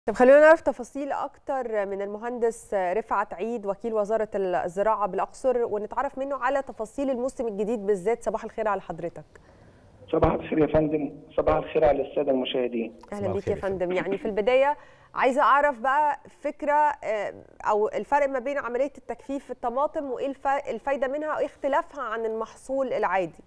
طب خلونا نعرف تفاصيل اكتر من المهندس رفعت عيد وكيل وزاره الزراعه بالاقصر ونتعرف منه على تفاصيل الموسم الجديد بالذات صباح الخير على حضرتك صباح الخير يا فندم صباح الخير على الساده المشاهدين اهلا صباح بيك يا الخير يا فندم يعني في البدايه عايزه اعرف بقى فكره آه، او الفرق ما بين عمليه التجفيف في الطماطم وايه الف- الفايده منها وايه اختلافها عن المحصول العادي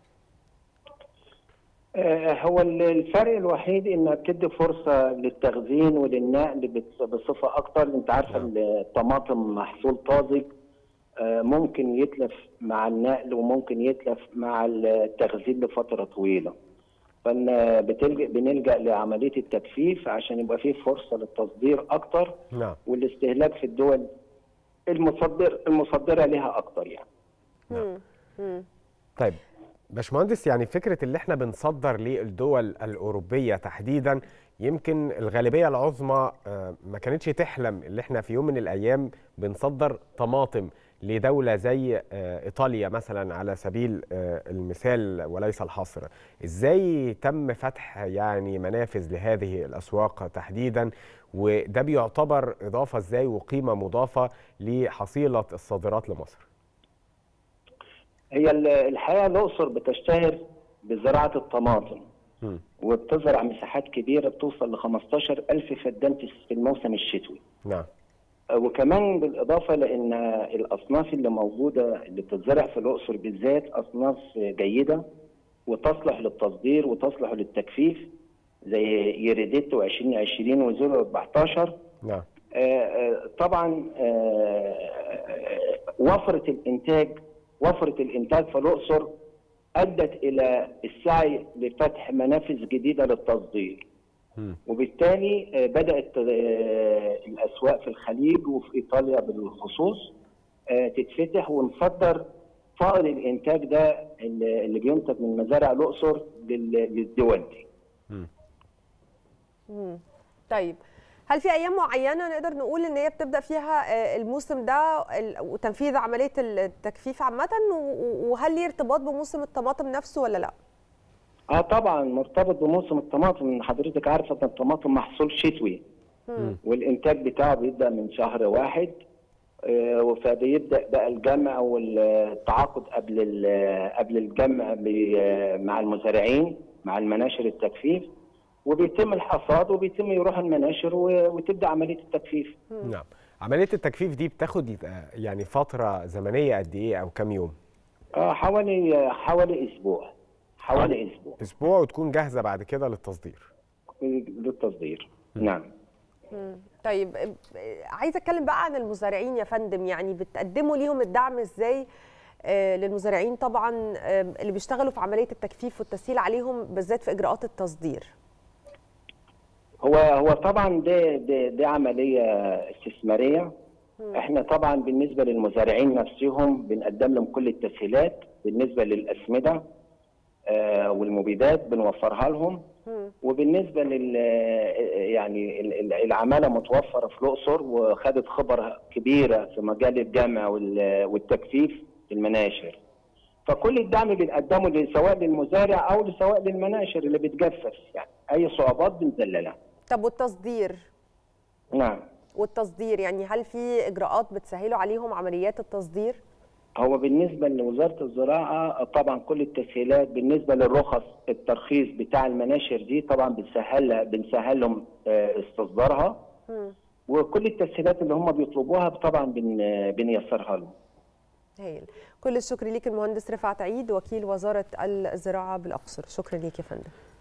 آه، هو ال- الفرق الوحيد انها بتدي فرصه للتخزين وللنقل بت- بصفه اكتر انت عارفه نعم. الطماطم محصول طازج آه، ممكن يتلف مع النقل وممكن يتلف مع التخزين لفتره طويله فن بتلجأ بنلجأ لعمليه التجفيف عشان يبقى فيه فرصه للتصدير اكتر نعم والاستهلاك في الدول المصدر المصدره لها اكتر يعني مم. مم. طيب باشمهندس يعني فكره اللي احنا بنصدر للدول الاوروبيه تحديدا يمكن الغالبيه العظمى آه، ما كانتش تحلم اللي احنا في يوم من الايام بنصدر طماطم لدوله زي آه، ايطاليا مثلا على سبيل آه، المثال وليس الحصر ازاي تم فتح يعني منافذ لهذه الاسواق تحديدا وده بيعتبر اضافه ازاي وقيمه مضافه لحصيله الصادرات لمصر هي ال- الحقيقه الاقصر بتشتهر بزراعه الطماطم مم. وبتزرع مساحات كبيره بتوصل ل 15000 ألف فدان في في الموسم الشتوي نعم آه، وكمان بالاضافه لان الاصناف اللي موجوده اللي بتتزرع في الاقصر بالذات اصناف جيده وتصلح للتصدير وتصلح للتجفيف زي يريديتو 2020 وزيرو 14 نعم آه، آه، طبعا آه، وفرة الإنتاج وفرة الإنتاج في الأقصر أدت إلى السعي لفتح منافذ جديدة للتصدير مم. وبالتالي آه، بدأت آه، الأسواق في الخليج وفي إيطاليا بالخصوص آه، تتفتح ونصدر فائض الإنتاج ده اللي اللي بينتج من مزارع الأقصر لل- للدول دي مم. مم. طيب هل في ايام معينه نقدر نقول ان هي بتبدا فيها آه، الموسم ده ال- وتنفيذ عمليه التجفيف عامه و- وهل ليه ارتباط بموسم الطماطم نفسه ولا لا اه طبعا مرتبط بموسم الطماطم حضرتك عارفه ان الطماطم محصول شتوي مم. والانتاج بتاعه بيبدا من شهر واحد آه، فبيبدا بقى الجمع والتعاقد قبل ال- قبل الجمع ب- مع المزارعين مع المناشر التجفيف وبيتم الحصاد وبيتم يروح المناشر و- وتبدا عمليه التجفيف نعم عملية التجفيف دي بتاخد آه، يعني فترة زمنية قد إيه أو كام يوم؟ اه حوالي حوالي اسبوع حوالي اسبوع أسبوع وتكون جاهزة بعد كده للتصدير للتصدير نعم مم. طيب آه، عايزه اتكلم بقى عن المزارعين يا فندم يعني بتقدموا ليهم الدعم ازاي آه، للمزارعين طبعا آه، اللي بيشتغلوا في عمليه التجفيف والتسهيل عليهم بالذات في اجراءات التصدير هو هو طبعا ده ده, ده عمليه استثماريه احنا طبعا بالنسبه للمزارعين نفسهم بنقدم لهم كل التسهيلات بالنسبه للاسمده آه، والمبيدات بنوفرها لهم مم. وبالنسبه لل يعني ال- ال- العماله متوفره في الاقصر وخدت خبره كبيره في مجال الجمع وال- والتجفيف في المناشر فكل الدعم بنقدمه ل- سواء للمزارع او سواء للمناشر اللي بتجفف يعني اي صعوبات بنذللها طب والتصدير نعم والتصدير يعني هل في اجراءات بتسهلوا عليهم عمليات التصدير هو بالنسبه لوزاره الزراعه طبعا كل التسهيلات بالنسبه للرخص الترخيص بتاع المناشر دي طبعا بنسهل بنسهل لهم آه، استصدارها مم. وكل التسهيلات اللي هم بيطلبوها طبعا بن بنيسرها لهم هايل كل الشكر ليك المهندس رفعت عيد وكيل وزاره الزراعه بالاقصر شكرا ليك يا فندم